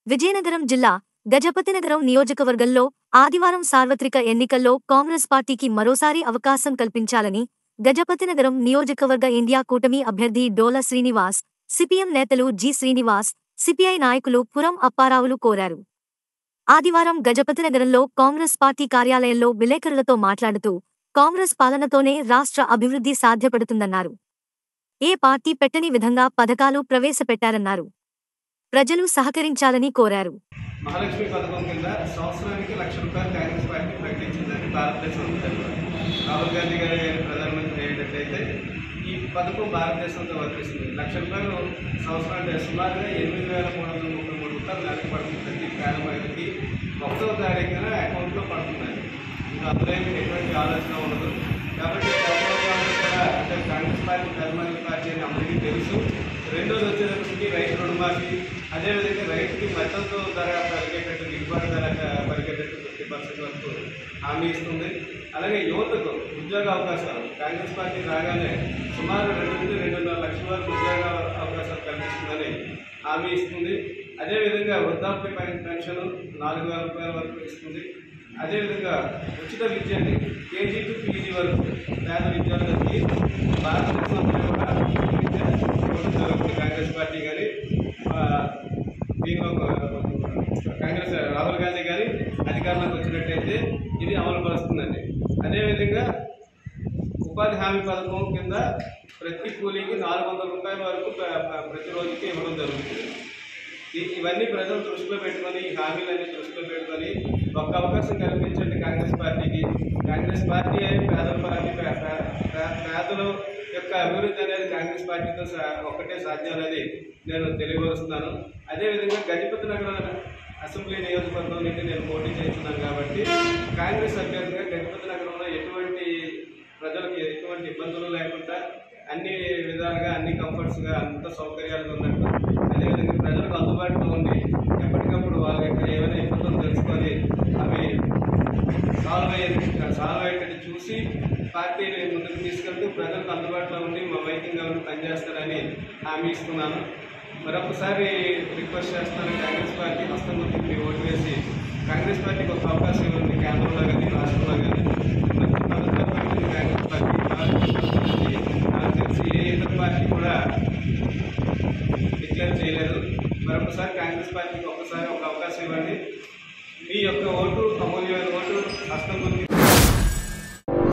విజయనగరం జిల్లా గజపతినగరం నియోజకవర్గంలో ఆదివారం సార్వత్రిక ఎన్నికల్లో కాంగ్రెస్ పార్టీకి మరోసారి అవకాశం కల్పించాలని గజపతినగరం నియోజకవర్గ ఇండియా కూటమి అభ్యర్థి డోల శ్రీనివాస్ సిపిఎం నేతలు జి శ్రీనివాస్ సిపిఐ నాయకులు పురం అప్పారావులు కోరారు ఆదివారం గజపతినగరంలో కాంగ్రెస్ పార్టీ కార్యాలయంలో విలేకరులతో మాట్లాడుతూ కాంగ్రెస్ పాలనతోనే రాష్ట్ర అభివృద్ధి సాధ్యపడుతుందన్నారు ఏ పార్టీ పెట్టని విధంగా పథకాలు ప్రవేశపెట్టారన్నారు ప్రజలు సహకరించాలని కోరారు మహాలక్ష్మి పథకం కింద సంవత్సరానికి లక్ష రూపాయలు కాంగ్రెస్ పార్టీ ప్రకటించిందని భారతదేశం అంతా రాహుల్ గాంధీ గారు ప్రధానమంత్రి అయ్యేటట్లయితే ఈ పథకం భారతదేశంతో వర్తిస్తుంది లక్ష రూపాయలు సంవత్సరం అంటే సుమారుగా ఎనిమిది వేల మూడు వందల ముప్పై మూడు రూపాయలు నెలకు పడుతుంది ప్రతి పేద మహిళకి ఒకటో తారీఖున అకౌంట్లో పడుతుందండి ఇంకా అందులో ఏమి ఎటువంటి ఆలోచన ఉండదు కాబట్టి చంద్రబాబు గారు కూడా అంటే కాంగ్రెస్ పార్టీ పెద్దమంది పార్టీ అని అందరికీ తెలుసు రెండోది వచ్చేటప్పటికి రైతు రుణమాఫీ అదేవిధంగా రైతుకి మద్దతు ధర పలికేటట్టు గిట్టుబాటు ధర పలికేటట్టు ఫిఫ్టీ పర్సెంట్ వరకు హామీ ఇస్తుంది అలాగే యువతకు ఉద్యోగ అవకాశాలు కాంగ్రెస్ పార్టీ రాగానే సుమారు రెండు నుండి రెండున్నర లక్షల వరకు ఉద్యోగ అవకాశాలు కల్పిస్తుందని హామీ ఇస్తుంది అదేవిధంగా వృద్ధాప్య పెన్- పెన్షన్ నాలుగు వేల రూపాయల వరకు ఇస్తుంది అదేవిధంగా ఉచిత విద్య అండి కేజీ టు పీజీ వరకు పేద విద్యార్థులకి భారతదేశంలో కూడా విద్య ఇవ్వడం జరుగుతుంది కాంగ్రెస్ పార్టీ కానీ దీనిలో కాంగ్రెస్ రాహుల్ గాంధీ గారి అధికారంలోకి వచ్చినట్టయితే ఇది అమలు పరుస్తుందండి అదేవిధంగా ఉపాధి హామీ పథకం కింద ప్రతి కూలీకి నాలుగు వందల రూపాయల వరకు ప్ర- ప్ర- ప్రతి రోజుకి ఇవ్వడం జరుగుతుంది ఇ- ఇవన్నీ ప్రజలు దృష్టిలో పెట్టుకొని ఈ హామీలన్నీ దృష్టిలో పెట్టుకొని ఒక్క అవకాశం కల్పించండి కాంగ్రెస్ పార్టీకి కాంగ్రెస్ పార్టీ అయి పేదల పార్టీ పే- పే- పే- పేదల యొక్క అభివృద్ధి అనేది కాంగ్రెస్ పార్టీతో సా- ఒక్కటే సాధ్యం అనేది నేను తెలియవరుస్తున్నాను అదేవిధంగా గజపతి నగర అసెంబ్లీ నియోజకవర్గం నుండి నేను పోటీ చేస్తున్నాను కాబట్టి కాంగ్రెస్ అభ్యర్థిగా గజపతి నగరంలో ఎటువంటి ప్రజలకు ఎటువంటి ఇబ్బందులు లేకుండా అన్ని విధాలుగా అన్ని కంఫర్ట్స్గా అంత సౌకర్యాలుగా ఉన్నట్టు అదేవిధంగా ప్రజలకు అందుబాటులో ఉండి ఎప్పటికప్పుడు వాళ్ళ యొక్క ఏమైనా ఇబ్బందులు తెలుసుకొని అవి సాల్వ్ అయ్యే సాల్వ్ అయ్యేటట్టు చూసి పార్టీని ముందుకు తీసుకెళ్తూ ప్రజలకు అందుబాటులో ఉండి మా వైద్యంగా ఉండి పనిచేస్తారని హామీ ఇస్తున్నాను మరొకసారి రిక్వెస్ట్ చేస్తున్నాను కాంగ్రెస్ పార్టీ హస్తం గుర్తింపు ఓటు వేసి కాంగ్రెస్ పార్టీకి ఒక అవకాశం ఇవ్వండి కేంద్రంలో కానీ రాష్ట్రంలో కానీ